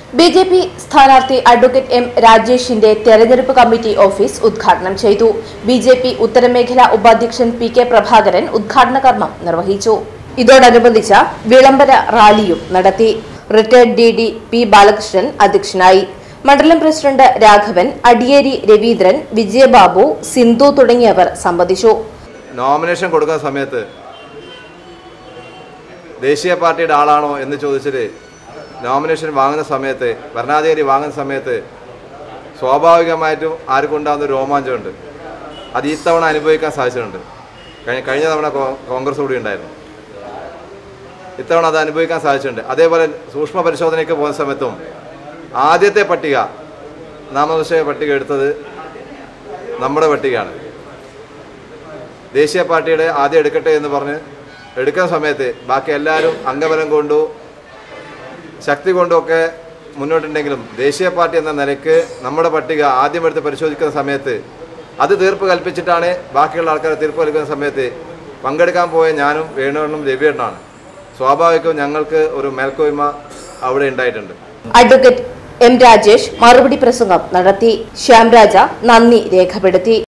B J P സ്ഥാനാർത്ഥി advocate M രാജേഷിന്റെ തെരഞ്ഞെടുപ്പ് കമ്മിറ്റി ഓഫീസ് ഉദ്ഘാടനം ചെയ്തു ബി ജെ പി ഉത്തരമേഖലാ ഉപാധ്യക്ഷൻ പി കെ പ്രഭാകരൻ ഉദ്ഘാടന കർമ്മം നിർവഹിച്ചു ഇതോടനുബന്ധിച്ച വിളംബര റാലിയും നടത്തി retired D D P Balakrishnan അധ്യക്ഷനായി മണ്ഡലം പ്രസിഡന്റ് രാഘവൻ അടിയേരി രവീന്ദ്രൻ വിജയബാബു സിന്ധു തുടങ്ങിയവർ സംബന്ധിച്ചു നോമിനേഷൻ കൊടുക്കുന്ന സമയത്ത് ദേശീയ പാർട്ടിയുടെ ആളാണോ എന്ന് ചോദിച്ചിട്ട് നോമിനേഷൻ വാങ്ങുന്ന സമയത്ത് ഭരണാധികാരി വാങ്ങുന്ന സമയത്ത് സ്വാഭാവികമായിട്ടും ആർക്കും ഉണ്ടാകുന്ന ഒരു രോമാഞ്ചമുണ്ട് അത് ഈ തവണ അനുഭവിക്കാൻ സാധിച്ചിട്ടുണ്ട് കഴിഞ്ഞ കഴിഞ്ഞ തവണ കോ- കോൺഗ്രസ് കൂടി ഉണ്ടായിരുന്നു ഇത്തവണ അത് അനുഭവിക്കാൻ സാധിച്ചിട്ടുണ്ട് അതേപോലെ സൂക്ഷ്മ പരിശോധനയ്ക്ക് പോകുന്ന സമയത്തും ആദ്യത്തെ പട്ടിക നാമനിർദ്ദേശ പട്ടിക എടുത്തത് നമ്മുടെ പട്ടികയാണ് ദേശീയ പാർട്ടിയുടെ ആദ്യം എടുക്കട്ടെ എന്ന് പറഞ്ഞ് എടുക്കുന്ന സമയത്ത് ബാക്കി എല്ലാവരും അംഗബലം കൊണ്ടു ശക്തി കൊണ്ടുമൊക്കെ മുന്നോട്ടുണ്ടെങ്കിലും ദേശീയ പാർട്ടി എന്ന നിലയ്ക്ക് നമ്മുടെ പട്ടിക ആദ്യം എടുത്ത് പരിശോധിക്കുന്ന സമയത്ത് അത് തീർപ്പ് കൽപ്പിച്ചിട്ടാണ് ബാക്കിയുള്ള ആൾക്കാരെ തീർപ്പ് കൽപ്പിക്കുന്ന സമയത്ത് പങ്കെടുക്കാൻ പോയ ഞാനും വേണുവണ്ണും രവിയേട്ടനാണ് സ്വാഭാവികവും ഞങ്ങൾക്ക് ഒരു മേൽക്കോയ്മ അവിടെ ഉണ്ടായിട്ടുണ്ട് അഡ്വക്കേറ്റ് എം രാജേഷ് മറുപടി പ്രസംഗം നടത്തി ശ്യാംരാജ നന്ദി രേഖപ്പെടുത്തി